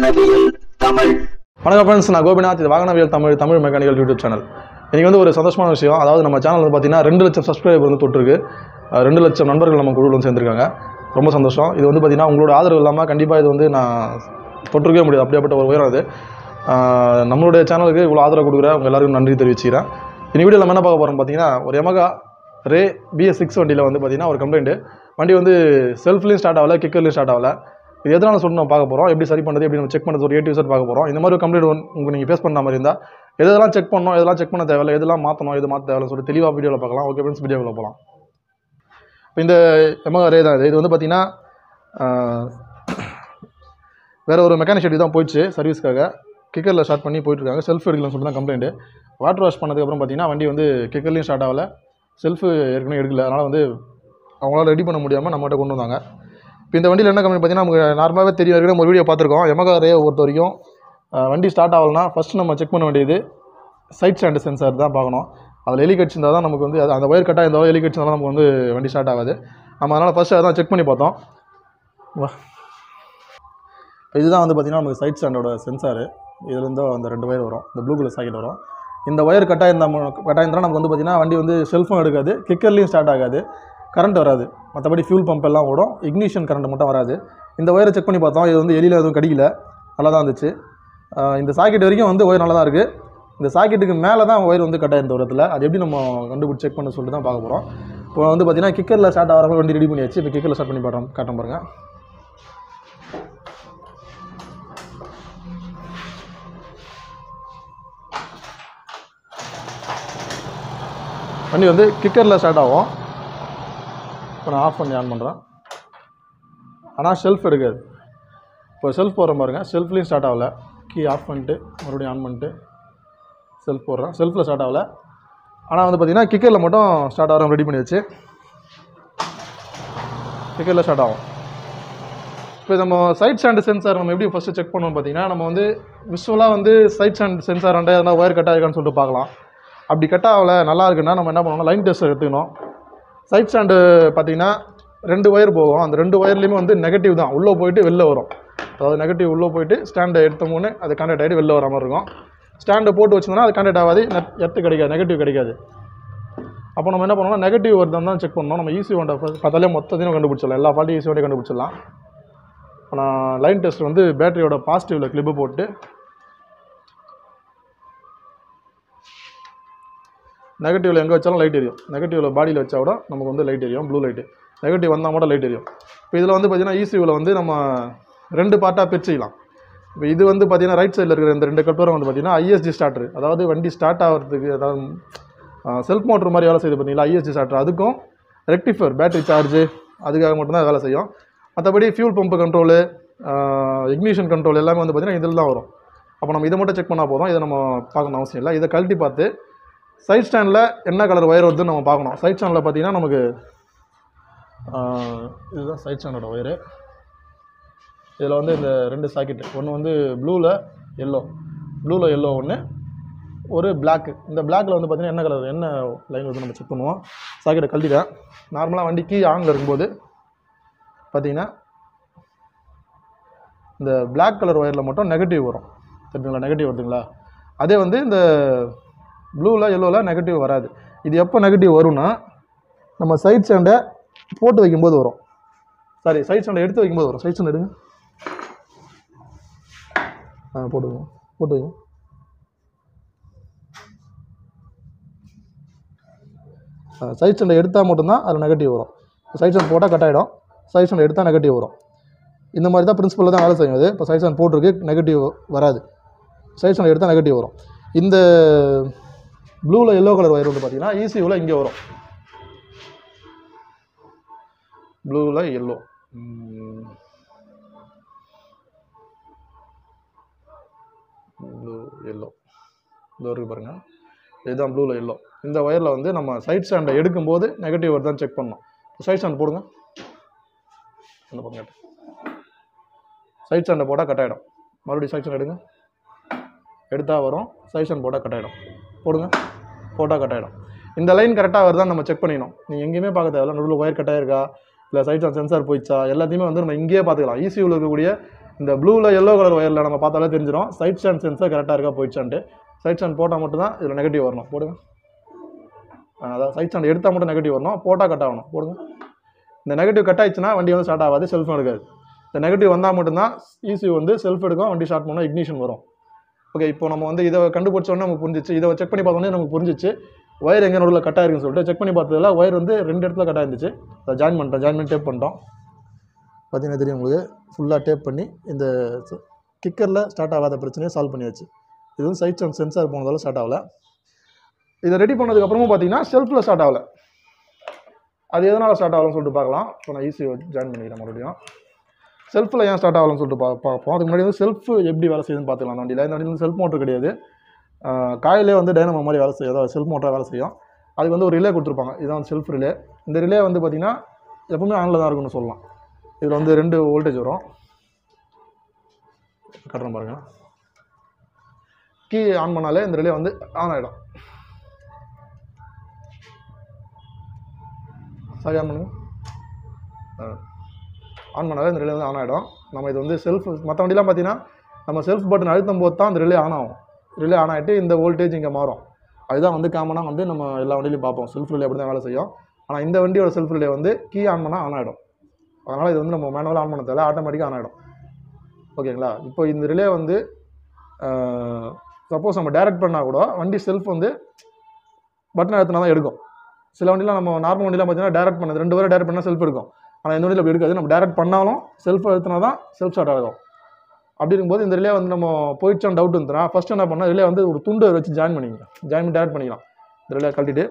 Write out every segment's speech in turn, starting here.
வாகனவியல் தமிழ் வணக்கம் ஃப்ரெண்ட்ஸ் நான் கோபிநாத் இது Vahanaviyal Tamil Tamil mechanical YouTube channel இன்றைக்கி வந்து ஒரு சந்தோஷமான விஷயம் அதாவது நம்ம சேனல் வந்து பார்த்தீங்கன்னா ரெண்டு லட்சம் சப்ஸ்கிரைபர் வந்து தொட்டிருக்கு அஹ் ரெண்டு லட்சம் நண்பர்கள் நம்ம குழுவில் வந்து சேர்ந்துருக்காங்க ரொம்ப சந்தோஷம் இது வந்து பார்த்தீங்கன்னா உங்களோட ஆதரவு இல்லாமல் கண்டிப்பாக இது வந்து நான் தொட்டிருக்கவே முடியாது அப்படியாப்பட்ட ஒரு உயரம் இது அஹ் நம்மளுடைய சேனலுக்கு இவ்வளோ ஆதரவு கொடுக்குற உங்கள் எல்லாருக்கும் நன்றி தெரிவிச்சுக்கிறேன் இந்த வீடியோவில் நம்ம என்ன பார்க்க போகிறோம் பார்த்தீங்கன்னா ஒரு எமகா ரே பிஎஸ் சிக்ஸ் வண்டியில் வந்து பார்த்தீங்கன்னா ஒரு கம்ப்ளைண்ட்டு வண்டி வந்து செல்ஃப்லேயும் ஸ்டார்ட் ஆகல கிக்கர்லேயும் ஸ்டார்ட் ஆகல இது எதனால சொல்லி நம்ம பார்க்க போகிறோம் எப்படி சரி பண்ணுறது எப்படி நம்ம செக் பண்ணுறது ஒரு ஏ டு செட் பார்க்க போகிறோம் இந்த மாதிரி ஒரு கம்ப்ளைண்ட் உங்களுக்கு நீங்கள் ஃபேஸ் பண்ண மாதிரி இருந்தால் எதெல்லாம் செக் பண்ணணும் எதெல்லாம் செக் பண்ண தேவையில்ல எதெல்லாம் மாற்றணும் எது மாற்ற தேவையில்ல சொல்லி தெளிவாக வீடியோவில் பார்க்கலாம் ஓகே ஃப்ரெண்ட்ஸ் வீடியோவில் போகலாம் இப்போ இந்த எமகா ரே தான் இது இது வந்து பார்த்தீங்கன்னா ஆஹ், வேற ஒரு மெக்கானிக் ஷெட்டி தான் போயிடுச்சு சர்வீஸ்க்காக கிக்கரில் ஸ்டார்ட் பண்ணி போயிட்டுருக்காங்க செல்ஃப் எடுக்கலன்னு சொல்லிட்டு தான் கம்ப்ளைண்ட் வாட்டர் வாஷ் பண்ணதுக்கப்புறம் பார்த்தீங்கன்னா வண்டி வந்து கிக்கர்லேயும் ஸ்டார்ட் ஆகல செல்ஃபு ஏற்கனவே எடுக்கல அதனால் வந்து அவங்களால ரெடி பண்ண முடியாமல் நம்மகிட்ட கொண்டு வந்தாங்க இப்போ இந்த வண்டியில் என்ன கம்பெனி பார்த்தீங்கன்னா நமக்கு நார்மலாகவே தெரியும் ஏற்கனவே ஒரு வீடியோ பார்த்துருக்கோம் எமகா ரே பொறுத்த வரைக்கும் அஹ், வண்டி ஸ்டார்ட் ஆகலைன்னா ஃபஸ்ட் நம்ம செக் பண்ண வேண்டியது சைட் ஸ்டாண்டு சென்சார் தான் பார்க்கணும் அதில் எலி கட்சி இருந்தால் தான் நமக்கு வந்து அது- அந்த ஒயர் கட்டாக இருந்தாலும் எலி கட்சி இருந்தாலும் நமக்கு வந்து வண்டி ஸ்டார்ட் ஆகாது நம்ம அதனால் ஃபஸ்ட்டு அதான் செக் பண்ணி பார்த்தோம் வா இப்போ இதுதான் வந்து பார்த்திங்கன்னா நமக்கு சைட் ஸ்டாண்டோட சென்சாரு இதுலேருந்து அந்த ரெண்டு ஒயர் வரும் இந்த ப்ளூ கலர் சாக்கெட் வரும் இந்த ஒயர் கட்டாக இருந்தால் கட்டாக இருந்தால் நமக்கு வந்து பார்த்திங்கன்னா வண்டி வந்து செல்ஃபும் எடுக்காது கிக்கர்லேயும் ஸ்டார்ட் ஆகாது கரண்ட் வராது மற்றபடி ஃபியூல் பம்ப் எல்லாம் ஓடும் இக்னிஷன் கரண்ட் மட்டும் வராது இந்த ஒயரை செக் பண்ணி பார்த்தோம் இது வந்து எலியில் எதுவும் கடிக்கல நல்லா தான் இருந்துச்சு ஆஹ் இந்த சாக்கெட் வரைக்கும் வந்து ஒயர் நல்லா தான் இருக்குது இந்த சாக்கெட்டுக்கு மேலே தான் ஒயர் வந்து கட்டாக இருந்த இடத்துல அது எப்படி நம்ம கண்டுபிடிச்சி செக் பண்ண சொல்லிட்டு தான் பார்க்க போகிறோம் இப்போ வந்து பார்த்தீங்கன்னா கிக்கரில் ஸ்டார்ட் ஆகிற மாதிரி வண்டி ரெடி பண்ணியாச்சு இப்போ கிக்கரில் ஸ்டார்ட் பண்ணி பாட்டோம் காட்டம் பாருங்க வண்டி வந்து கிக்கரில் ஸ்டார்ட் ஆகும் இப்போ நான் ஆஃப் பண்ணி ஆன் பண்ணுறேன் ஆனால் ஷெல்ஃப் எடுக்காது இப்போ செல்ஃப் போடுற பாருங்க செல்ஃப்லேயும் ஸ்டார்ட் ஆகல கீ ஆஃப் பண்ணிட்டு மறுபடியும் ஆன் பண்ணிட்டு செல்ஃப் போடுறேன் செல்ஃபில் ஸ்டார்ட் ஆகல ஆனால் வந்து பார்த்தீங்கன்னா கிக்கரில் மட்டும் ஸ்டார்ட் ஆகிற ரெடி பண்ணி வச்சு கிக்கரில் ஸ்டார்ட் ஆகும் இப்போ நம்ம சைட் ஸ்டாண்டு சென்சார் நம்ம எப்படி ஃபஸ்ட்டு செக் பண்ணுவோம் பார்த்தீங்கன்னா நம்ம வந்து விஷுவலாக வந்து சைட் ஸ்டாண்ட் சென்சார் அண்டை எதனா ஒயர் கட் ஆகிருக்கான்னு சொல்லிட்டு பார்க்கலாம் அப்படி கட் ஆகல நல்லா இருக்குன்னா நம்ம என்ன பண்ணணும் லைன் டெஸ்ட் எடுத்துக்கணும் சைட் ஸ்டாண்டு பார்த்தீங்கன்னா ரெண்டு ஒயர் போகும் அந்த ரெண்டு ஒயர்லேயுமே வந்து நெகட்டிவ் தான் உள்ளே போயிட்டு வெளில வரும் அதாவது நெகட்டிவ் உள்ளே போயிட்டு ஸ்டாண்டை எடுத்தோம்னு அது கான்டாக்ட் ஆகிட்டு வெளில வர மாதிரி இருக்கும் ஸ்டாண்டை போட்டு வச்சிருந்தோம்னா அது கான்டாக்ட் ஆகாது நெட் எர்த்து கிடைக்காது நெகட்டிவ் கிடைக்காது அப்போ நம்ம என்ன பண்ணணும் நெகட்டிவ் வருதுன்னு தான் செக் பண்ணணும் நம்ம ஈஸி ஒன்றை பார்த்தாலே மொத்தத்தையும் கண்டுபிடிச்சிடலாம் எல்லா ஃபால்ட்டையும் ஈஸி ஒன்றே கண்டுபிடிச்சிடலாம் இப்போ நான் லைன் டெஸ்ட் வந்து பேட்டரியோட பாசிட்டிவில் கிளிப்பு போட்டு நெகட்டிவில் எங்கே வச்சாலும் லைட் எரியும் நெகட்டிவில் பாடியில் வச்சா கூட நமக்கு வந்து லைட் எரியும் ப்ளூ லைட்டு நெகட்டிவ் வந்தால் மட்டும் லைட் எரியும் இப்போ இதில் வந்து பார்த்தீங்கன்னா ஈசியூவில் வந்து நம்ம ரெண்டு பார்ட்டாக பிரிச்சுக்கலாம் இப்போ இது வந்து பார்த்தீங்கன்னா ரைட் சைடில் இருக்கிற இந்த ரெண்டு கல்பரும் வந்து பார்த்தீங்கன்னா ஐஎஸ்டி ஸ்டார்டர் அதாவது வண்டி ஸ்டார்ட் ஆகிறதுக்கு அதாவது செல்ஃப் மோட்டர் மாதிரி வேலை செய்யுது பார்த்தீங்களா ஐஎஸ்டி ஸ்டார்டர் அதுக்கும் ரெக்டிஃபர் பேட்டரி சார்ஜு அதுக்காக மட்டும்தான் வேலை செய்யும் மற்றபடி fuel pump control ignition control எல்லாமே வந்து பார்த்தீங்கன்னா இதில் தான் வரும் அப்போ நம்ம இதை மட்டும் செக் பண்ணால் போதும் இதை நம்ம பார்க்கணும் அவசியம் இல்லை இதை கழட்டி பார்த்து சைட் ஸ்டாண்டில் என்ன கலர் ஒயர் வருதுன்னு நம்ம பார்க்கணும் சைட் ஸ்டாண்டில் பார்த்தீங்கன்னா நமக்கு ஆஹ், இதுதான் சைட் ஸ்டாண்டோட ஒயரு இதில் வந்து இந்த ரெண்டு சாக்கெட்டு ஒன்று வந்து ப்ளூவில் எல்லோ ப்ளூவில் எல்லோ ஒன்று ஒரு பிளாக் இந்த பிளாக்ல வந்து பார்த்தீங்கன்னா என்ன கலர் என்ன லைன் வந்து நம்ம செக் பண்ணுவோம் சாக்கெட்டை கழட்டிட்டேன் நார்மலாக வண்டி கீ ஆனில் இருக்கும்போது பார்த்தீங்கன்னா இந்த Black கலர் ஒயரில் மட்டும் நெகட்டிவ் வரும் தெரிஞ்சுங்களா நெகட்டிவ் வருதுங்களா அதே வந்து இந்த ப்ளூவில் எல்லோவில் நெகட்டிவ் வராது இது எப்போ நெகட்டிவ் வரும்னா நம்ம சைட் ஸ்டாண்டை போட்டு வைக்கும்போது வரும் சாரி சைட் ஸ்டாண்டை எடுத்து வைக்கும்போது வரும் சைட் ஸ்டாண்ட் எடுங்க ஆ போட்டு வைங்க போட்டு வைங்க சைட் ஸ்டாண்டை எடுத்தால் மட்டும்தான் அதில் நெகட்டிவ் வரும் சைட் ஸ்டாண்ட் போட்டால் கட் ஆகிடும் சைட் ஸ்டாண்ட் எடுத்தால் நெகட்டிவ் வரும் இந்த மாதிரி தான் பிரின்சிபலில் தான் வேலை செய்யும் அது இப்போ சைட் ஸ்டாண்ட் போட்டிருக்கு நெகட்டிவ் வராது சைட் ஸ்டாண்ட் எடுத்தால் நெகட்டிவ் வரும் இந்த ப்ளூவில் எல்லோ கலர் ஒயர் வந்து பார்த்தீங்கன்னா ஈசியூவில் இங்கே வரும் ப்ளூவில் எல்லோ ப்ளூ எல்லோ இந்த இருக்கு பாருங்கள் இதுதான் ப்ளூவில் எல்லோ இந்த ஒயரில் வந்து நம்ம சைட் ஸ்டாண்டை எடுக்கும்போது நெகட்டிவ் வருதான்னு செக் பண்ணணும் சைட் ஸ்டாண்ட் போடுங்க அந்த பக்கம் சைட் ஸ்டாண்டை போட்டால் கட் ஆகிடும் மறுபடியும் சைட் ஸ்டாண்ட் எடுங்க எடுத்தால் வரும் சைட் ஸ்டாண்ட் போட்டால் கட் ஆகிடும் போடுங்க போட்டால் கட் ஆகிடும் இந்த லைன் கரெக்டாக வருதான்னு நம்ம செக் பண்ணிக்கணும் நீங்கள் எங்கேயுமே பார்க்க தேவையில்ல நடுவில் ஒயர் கட் ஆயிருக்கா இல்லை சைட் ஸ்டாண்ட் சென்சார் போயிடுச்சா எல்லாத்தையுமே வந்து நம்ம இங்கேயே பார்த்துக்கலாம் ஈசியூவில் இருக்கக்கூடிய இந்த ப்ளூவில் எல்லோ கலர் ஒயரில் நம்ம பார்த்தாலே தெரிஞ்சிடும் சைட் ஸ்டாண்ட் சென்சர் கரெக்டாக இருக்கா போயிடுச்சான்ட்டு சைட் ஸ்டாண்ட் போட்டால் மட்டும்தான் இதில் நெகட்டிவ் வரணும் போடுங்க ஆ, அதான் சைட் ஸ்டாண்ட் எடுத்தால் மட்டும் நெகட்டிவ் வரணும் போட்டால் கட் ஆகணும் போடுங்க இந்த நெகட்டிவ் கட் ஆயிடுச்சுன்னா வண்டி வந்து ஸ்டார்ட் ஆகாது செல்ஃபும் எடுக்காது இந்த நெகட்டிவ் வந்தால் மட்டும்தான் ஈஸி வந்து செல்ஃப் எடுக்கும் வண்டி ஸ்டார்ட் பண்ணால் இக்னிஷன் வரும் ஓகே இப்போ நம்ம வந்து இதை கண்டுபிடிச்சோன்னே நமக்கு புரிஞ்சிச்சு இதை செக் பண்ணி பார்த்தோன்னே நமக்கு புரிஞ்சிச்சு ஒயர் எங்கே நடுவில் கட் ஆயிருக்குன்னு சொல்லிட்டு செக் பண்ணி பார்த்ததுல ஒயர் வந்து ரெண்டு இடத்துல கட் ஆயிருந்துச்சு அதை ஜாயின் பண்ணிட்டோம் ஜாயின் பண்ணி டேப் பண்ணிட்டோம் பார்த்தீங்கன்னா தெரியும் உங்களுக்கு ஃபுல்லாக டேப் பண்ணி இந்த கிக்கரில் ஸ்டார்ட் ஆகாத பிரச்சனையை சால்வ் பண்ணியாச்சு இது வந்து சைட்ஸ் அண்ட் சென்சார் போனதால ஸ்டார்ட் ஆகல இதை ரெடி பண்ணதுக்கப்புறமும் பார்த்தீங்கன்னா செல்ஃபில் ஸ்டார்ட் ஆகல அது எதனால் ஸ்டார்ட் ஆகலன்னு சொல்லிட்டு பார்க்கலாம் இப்போ நான் ஈஸி ஜாயின் பண்ணிக்கிறேன் மறுபடியும் செல்ஃபில் ஏன் ஸ்டார்ட் ஆகலன்னு சொல்லிட்டு பா பார்ப்போம் அதுக்கு முன்னாடி வந்து செல்ஃப் எப்படி வேலை செய்யுதுன்னு பார்த்துக்கலாம் அந்த வண்டியில் இந்த வண்டியில் செல்ஃப் மோட்டர் கிடையாது ஆஹ் காயிலே வந்து டைனமோ மாதிரி வேலை செய்யும் அதாவது செல்ஃப் மோட்டராக வேலை செய்யும் அதுக்கு வந்து ஒரு ரிலே கொடுத்துருப்பாங்க இதுதான் வந்து செல்ஃப் ரிலே இந்த ரிலே வந்து பார்த்திங்கன்னா எப்பவுமே ஆனில் தான் இருக்கும்னு சொல்லலாம் இதில் வந்து ரெண்டு வோல்டேஜ் வரும் கட்டுறேன் பாருங்க கீ ஆன் பண்ணாலே இந்த ரிலே வந்து ஆன் ஆகிடும் சரி ஆன் பண்ணுங்க ஆன் பண்ணாலே இந்த ரிலே வந்து ஆன் ஆகிடும் நம்ம இது வந்து செல்ஃப் மற்ற வண்டிலாம் பார்த்தீங்கன்னா நம்ம செல்ஃப் பட்டன் அழுத்தும் போது தான் அந்த ரிலே ஆன் ஆகும் ரிலே ஆன் ஆகிட்டு இந்த வோல்டேஜ் இங்கே மாறும் அதுதான் வந்து காமனாக வந்து நம்ம எல்லா வண்டியிலையும் பார்ப்போம் செல்ஃப் ரிலே அப்படி தான் வேலை செய்யும் ஆனால் இந்த வண்டியோட செல்ஃப் ரிலே வந்து கீ ஆன் பண்ணால் ஆன் ஆகிடும் அதனால் இது வந்து நம்ம மேனுவலாக ஆன் பண்ண தேவை ஆட்டோமேட்டிக்காக ஆன் ஆகிடும் ஓகேங்களா இப்போ இந்த ரிலே வந்து சப்போஸ் நம்ம டைரக்ட் பண்ணால் கூட வண்டி செல்ஃப் வந்து பட்டன் அழுத்தினா தான் எடுக்கும் சில வண்டிலாம் நம்ம நார்மல் வண்டிலாம் பார்த்தீங்கன்னா டேரக்ட் பண்ணது ரெண்டு பேரும் டேரக்ட் பண்ணால் செல்ஃப் எடுக்கும் ஆனால் இந்த வண்டியில் அப்படி எடுக்காது நம்ம டேரக்ட் பண்ணாலும் செல்ஃப் அழுத்தினா தான் செல்ஃப் ஸ்டார்ட் ஆகும் அப்படி இருக்கும்போது இந்த ரிலே வந்து நம்ம போயிடுச்சான்னு டவுட் இருந்துச்சுன்னா ஃபஸ்ட் என்ன பண்ணால் ரிலே வந்து ஒரு துண்டு வச்சு ஜாயின் பண்ணிங்க ஜாயின் பண்ணி டேரக்ட் பண்ணிக்கலாம் இந்த ரிலே கழட்டிட்டு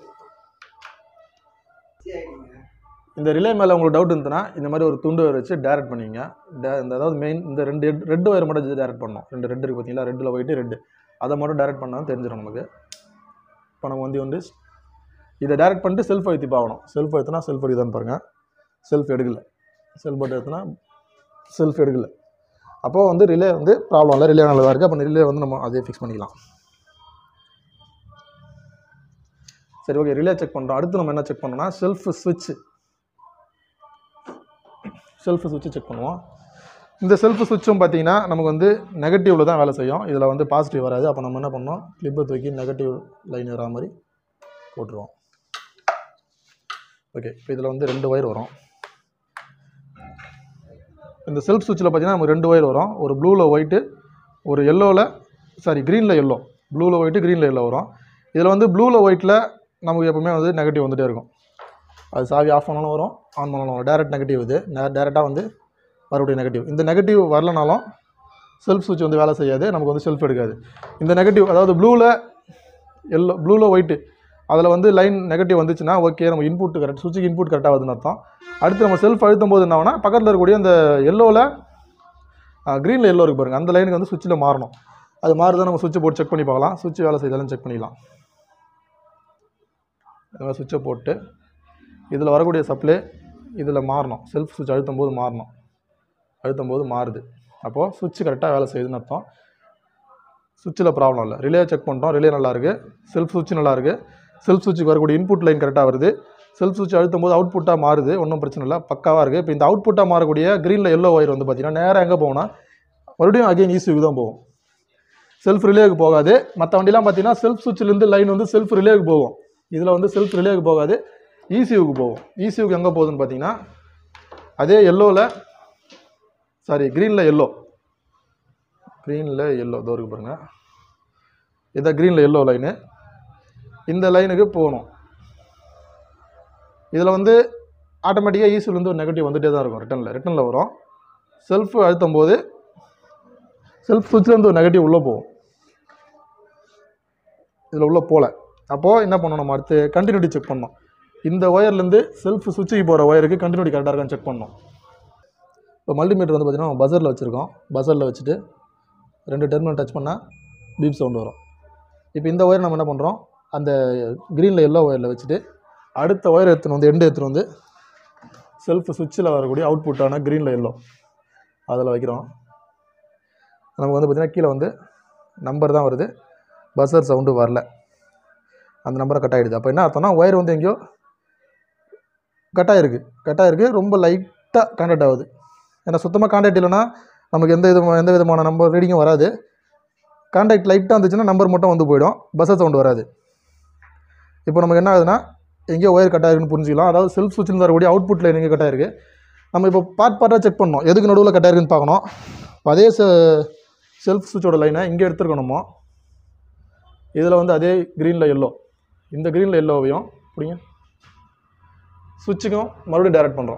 இந்த ரிலே மேலே உங்களுக்கு டவுட் இருந்துச்சுன்னா இந்த மாதிரி ஒரு துண்டு வச்சு டேரக்ட் பண்ணிங்க டே- இந்த அதாவது மெயின் இந்த ரெண்டு ரெட் ஒயர் மட்டும் டேரக்ட் பண்ணணும் ரெண்டு ரெட் இருக்குது பார்த்தீங்களா ரெட்டில் போயிட்டு ரெட்டு அதை மட்டும் டேரக்ட் பண்ணால் தெரிஞ்சிடும் நமக்கு இப்போ நம்ம வந்து வந்து இதை டேரக்ட் பண்ணிட்டு செல்ஃப் அழுத்தி பார்க்கணும் செல்ஃப் அழுத்தினா செல்ஃப் எடுக்குதான்னு பாருங்கள் செல்ஃப் எடுக்கல செல்ஃப் பட்டன் எடுத்தினா செல்ஃப் எடுக்கல அப்போது வந்து ரிலே வந்து ப்ராப்ளம் இல்லை ரிலே நல்லதாக இருக்குது அப்போ ரிலே வந்து நம்ம அதே ஃபிக்ஸ் பண்ணிக்கலாம் சரி ஓகே ரிலே செக் பண்ணுறோம் அடுத்து நம்ம என்ன செக் பண்ணோம்னா செல்ஃப் ஸ்விட்ச் செல்ஃப் சுவிட்சை செக் பண்ணுவோம் இந்த செல்ஃப் சுவிட்சும் பார்த்தீங்கன்னா நமக்கு வந்து நெகட்டிவில் தான் வேலை செய்யும் இதில் வந்து பாசிட்டிவ் வராது அப்போ நம்ம என்ன பண்ணோம் கிளிப்பை தூக்கி நெகட்டிவ் லைன் வரா மாதிரி போட்டுருவோம் ஓகே இப்போ இதில் வந்து ரெண்டு ஒயர் வரும் இந்த செல்ஃப் சுவிட்சில் பார்த்தீங்கன்னா நமக்கு ரெண்டு ஒயர் வரும் ஒரு ப்ளூவில் ஒயிட்டு ஒரு எல்லோவில் சாரி க்ரீனில் எல்லோ ப்ளூவில் ஒயிட்டு க்ரீனில் எல்லோ வரும் இதில் வந்து ப்ளூவில் ஒயிட்டில் நமக்கு எப்பவுமே வந்து நெகட்டிவ் வந்துகிட்டே இருக்கும் அது சாவி ஆஃப் பண்ணாலும் வரும் ஆன் பண்ணாலும் வரும் டேரக்ட் நெகட்டிவ் இது டேரெக்டாக வந்து மறுபடியும் நெகட்டிவ் இந்த நெகட்டிவ் வரலனாலும் செல்ஃப் சுவிட்ச் வந்து வேலை செய்யாது நமக்கு வந்து செல்ஃப் எடுக்காது இந்த நெகட்டிவ் அதாவது ப்ளூவில் எல்லோ ப்ளூவில் ஒயிட்டு அதில் வந்து லைன் நெகட்டிவ் வந்துச்சுன்னா ஓகே நம்ம இன்புட் கரெக்ட் சுவிட்சுக்கு இன்புட் கரெக்டாக வருதுன்னு அர்த்தம் அடுத்து நம்ம செல்ஃப் அழுத்தும் போது என்ன ஆகும்னா பக்கத்தில் இருக்கக்கூடிய அந்த எல்லோவில் க்ரீனில் எல்லோ இருக்கு பாருங்கள் அந்த லைனுக்கு வந்து சுவிட்சில் மாறணும் அது மாறுதான் நம்ம சுவிட்சை போட்டு செக் பண்ணி பார்க்கலாம் சுவிட்ச் வேலை செய்தாலும் செக் பண்ணிக்கலாம் இந்த மாதிரி சுவிட்சை போட்டு இதில் வரக்கூடிய சப்ளை இதில் மாறணும் செல்ஃப் சுவிட்ச் அழுத்தும் போது மாறணும் அழுத்தும் போது மாறுது அப்போது சுவிட்ச் கரெக்டாக வேலை செய்யுதுன்னு அர்த்தம் சுவிட்சில் ப்ராப்ளம் இல்லை ரிலே செக் பண்ணிட்டோம் ரிலே நல்லா இருக்குது செல்ஃப் சுவிட்ச் நல்லா இருக்குது செல்ஃப் சுவிட்சுக்கு வரக்கூடிய இன்புட் லைன் கரெக்டாக வருது செல்ஃப் சுவிட்ச் அழுத்தும் போது அவுட்புட்டாக மாறுது ஒன்றும் பிரச்சனை இல்லை பக்காவாக இருக்குது இப்போ இந்த அவுட்புட்டாக மாறக்கூடிய க்ரீனில் எல்லோ ஒயர் வந்து பார்த்தீங்கன்னா நேராக எங்கே போகும்னா மறுபடியும் அகைன் ஈஸிக்கு தான் போகும் செல்ஃப் ரிலேவுக்கு போகாது மற்ற வண்டிலாம் பார்த்தீங்கன்னா செல்ஃப் சுவிட்சிலேருந்து லைன் வந்து செல்ஃப் ரிலேவுக்கு போகும் இதில் வந்து செல்ஃப் ரிலேவுக்கு போகாது இசியூக்கு போகும் இசியூக்கு எங்கே போகுதுன்னு பார்த்தீங்கன்னா அதே எல்லோவில் சாரி க்ரீனில் எல்லோ க்ரீனில் எல்லோ இதோ இருக்கு பாருங்கள் இதான் க்ரீனில் எல்லோ லைனு இந்த லைனுக்கு போகணும் இதில் வந்து ஆட்டோமேட்டிக்காக ஈஸிலேருந்து ஒரு நெகட்டிவ் வந்துகிட்டே தான் இருக்கும் ரிட்டனில் ரிட்டனில் வரும் செல்ஃப் அழுத்தும் போது செல்ஃப் சுவிட்ச்லேருந்து ஒரு நெகட்டிவ் உள்ளே போகும் இதில் உள்ளே போகல அப்போது என்ன பண்ணணும் நம்ம அடுத்து கண்டினியூட்டி செக் பண்ணணும் இந்த ஒயர்லேருந்து செல்ஃப் சுவிட்சுக்கு போகிற ஒயருக்கு கண்டினியூட்டி கரெக்டாக இருக்கான்னு செக் பண்ணணும் இப்போ மல்டிமீட்டர் வந்து பார்த்திங்கன்னா பஸரில் வச்சுருக்கோம் பஸரில் வச்சுட்டு ரெண்டு டெர்மினல் டச் பண்ணால் பீப் சவுண்ட் வரும் இப்போ இந்த ஒயர் நம்ம என்ன பண்ணுறோம் அந்த க்ரீனில் எல்லோ ஒயரில் வச்சுட்டு அடுத்த ஒயர் எடுத்துன்னு வந்து எண்டு எடுத்துன்னு வந்து செல்ஃப் சுவிட்சில் வரக்கூடிய அவுட்புட்டான க்ரீனில் எல்லோ அதில் வைக்கிறோம் நமக்கு வந்து பார்த்திங்கன்னா கீழே வந்து நம்பர் தான் வருது பஸர் சவுண்டு வரல அந்த நம்பரை கட் ஆகிடுது அப்போ என்ன அர்த்தம்னா ஒயர் வந்து எங்கேயோ கட் ஆகிருக்கு கட் ஆகிருக்கு ரொம்ப லைட்டாக கான்டாக்ட் ஆகுது ஏன்னா சுத்தமாக கான்டாக்ட் இல்லைன்னா நமக்கு எந்த விதமான எந்த விதமான நம்பர் ரீடிங்கும் வராது கான்டாக்ட் லைட்டாக இருந்துச்சுன்னா நம்பர் மட்டும் வந்து போயிடும் பஸ்ஸஸ் சவுண்ட் வராது இப்போ நமக்கு என்ன ஆகுதுன்னா எங்கேயோ ஒயர் கட் ஆயிருக்குன்னு புரிஞ்சுக்கலாம் அதாவது செல்ஃப் சுவிட்சில் வரக்கூடிய அவுட்புட்டில் எங்கே கட் ஆயிருக்கு நம்ம இப்போ பார்ட் பார்ட்டாக செக் பண்ணணும் எதுக்கு நடுவில் கட் ஆயிருக்குன்னு பார்க்கணும் இப்போ அதே செல்ஃப் சுவிட்சோட லைனை இங்கே எடுத்துருக்கணுமோ இதில் வந்து அதே க்ரீனில் எல்லோ இந்த க்ரீனில் எல்லோவையும் பிடிங்க சுவிட்சுக்கும் மறுபடியும் டைரக்ட் பண்ணுறோம்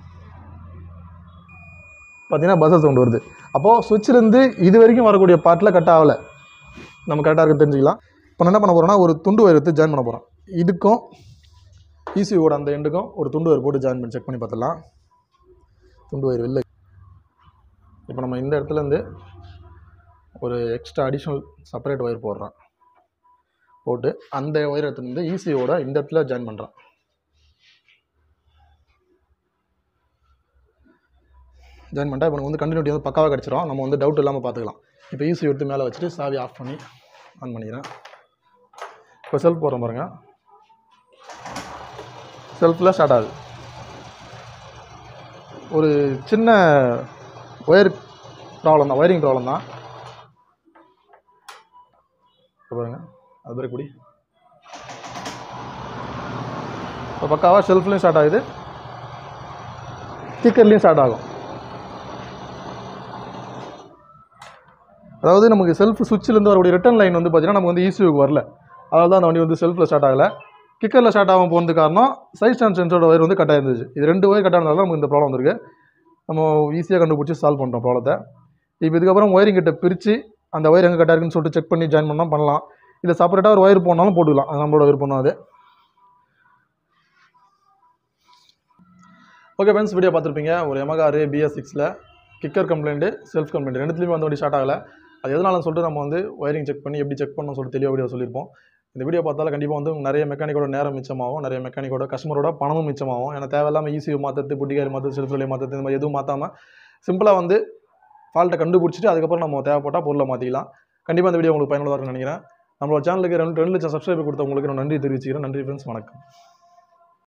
பார்த்தீங்கன்னா பஸ்ஸஸ் சவுண்ட் வருது அப்போது சுவிட்சிலேருந்து இது வரைக்கும் வரக்கூடிய பார்ட்டில் கட் ஆகலை நம்ம கரெக்டாக இருக்கு தெரிஞ்சுக்கலாம் இப்போ நான் என்ன பண்ண போகிறோம்னா ஒரு துண்டு வயர் எடுத்து ஜாயின் பண்ண போகிறோம் இதுக்கும் ஈசியோட அந்த எண்டுக்கும் ஒரு துண்டு வயர் போட்டு ஜாயின் பண்ணி செக் பண்ணி பார்த்துடலாம் துண்டு வயர் வெளில இப்போ நம்ம இந்த இடத்துல இருந்து ஒரு எக்ஸ்ட்ரா அடிஷ்னல் செப்பரேட் ஒயர் போடுறோம் போட்டு அந்த ஒயர் எடுத்துட்டு வந்து ஈசியோட இந்த இடத்துல ஜாயின் பண்ணுறோம் ஜாயின் பண்ணிட்டா இப்போ நமக்கு வந்து கண்டினியூட்டி வந்து பக்காவாக கிடச்சிரும் நம்ம வந்து டவுட் இல்லாமல் பார்த்துக்கலாம் இப்போ ஈஸி எடுத்து மேலே வச்சுட்டு சாவி ஆஃப் பண்ணி ஆன் பண்ணிக்கிறேன் இப்போ செல்ஃப் போடுறோம் பாருங்க செல்ஃபில் ஸ்டார்ட் ஆகுது ஒரு சின்ன ஒயர் ப்ராப்ளம் தான் ஒயரிங் ப்ராப்ளம் தான் இப்போ பாருங்க அது பேர் குடி இப்போ பக்காவாக ஷெல்ஃப்லேயும் ஸ்டார்ட் ஆகுது ஸ்டிக்கர்லேயும் ஸ்டார்ட் ஆகும் அதாவது நமக்கு செல்ஃப் சுவிட்சிலேருந்து வரக்கூடிய ரிட்டர்ன் லைன் வந்து பார்த்தீங்கன்னா நமக்கு வந்து ஈஸியூக்கு வரல அதனால தான் அந்த வண்டி வந்து செல்ஃபில் ஸ்டார்ட் ஆகலை கிக்கரில் ஸ்டார்ட் ஆகாம போனது காரணம் சைஸ் ஸ்டாண்ட் சென்சரோட ஒயர் வந்து கட் ஆயிருந்துச்சு இது ரெண்டு ஒயர் கட் ஆனதால நமக்கு இந்த ப்ராப்ளம் வந்திருக்கு நம்ம ஈஸியாக கண்டுபிடிச்சி சால்வ் பண்ணுறோம் ப்ராப்ளத்தை இப்போ இதுக்கப்புறம் ஒயரிங் கிட்ட பிரித்து அந்த ஒயர் எங்கே கட் ஆயிருக்குன்னு சொல்லிட்டு செக் பண்ணி ஜாயின் பண்ணால் பண்ணலாம் இல்லை செப்பரேட்டாக ஒரு ஒயர் போனாலும் போட்டுக்கலாம் அது நம்மளோட விருப்பம் அது ஓகே ஃப்ரெண்ட்ஸ் வீடியோ பார்த்துருப்பீங்க ஒரு எமகாரு பிஎஸ் சிக்ஸில் கிக்கர் கம்ப்ளைண்ட்டு செல்ஃப் கம்ப்ளைண்ட் ரெண்டுத்துலேயுமே வந்து வண்டி ஸ்டார்ட் ஆகலை அது எதனாலன்னு சொல்லிட்டு நம்ம வந்து ஒயரிங் செக் பண்ணி எப்படி செக் பண்ணணும்னு சொல்லிட்டு தெளிவாக வீடியோ சொல்லியிருப்போம் இந்த வீடியோ பார்த்தாலும் கண்டிப்பாக வந்து நிறைய மெக்கானிக்கோட நேரம் மிச்சமாகும் நிறைய மெக்கானிக்கோட கஸ்டமரோட பணமும் மிச்சமாகும் ஏன்னா தேவையில்லாமல் ஈஸியாக மாற்றுறது புட்டிகாரி மாற்றுறது செல்ஃப் ரிலே மாற்றுறது இந்த மாதிரி எதுவும் மாற்றாமல் சிம்பிளாக வந்து ஃபால்ட்டை கண்டுபிடிச்சிட்டு அதுக்கப்புறம் நம்ம தேவைப்பட்டால் பொருளை மாற்றிக்கலாம் கண்டிப்பாக இந்த வீடியோ உங்களுக்கு பயனுள்ளதாக இருக்கும்னு நினைக்கிறேன் நம்மளோட சேனலுக்கு ரெண்டு ரெண்டு லட்சம் சப்ஸ்கிரைபர் கொடுத்தவங்களுக்கு நான் நன்றி தெரிவிச்சுக்கிறேன் நன்றி ஃப்ரெண்ட்ஸ் வணக்கம்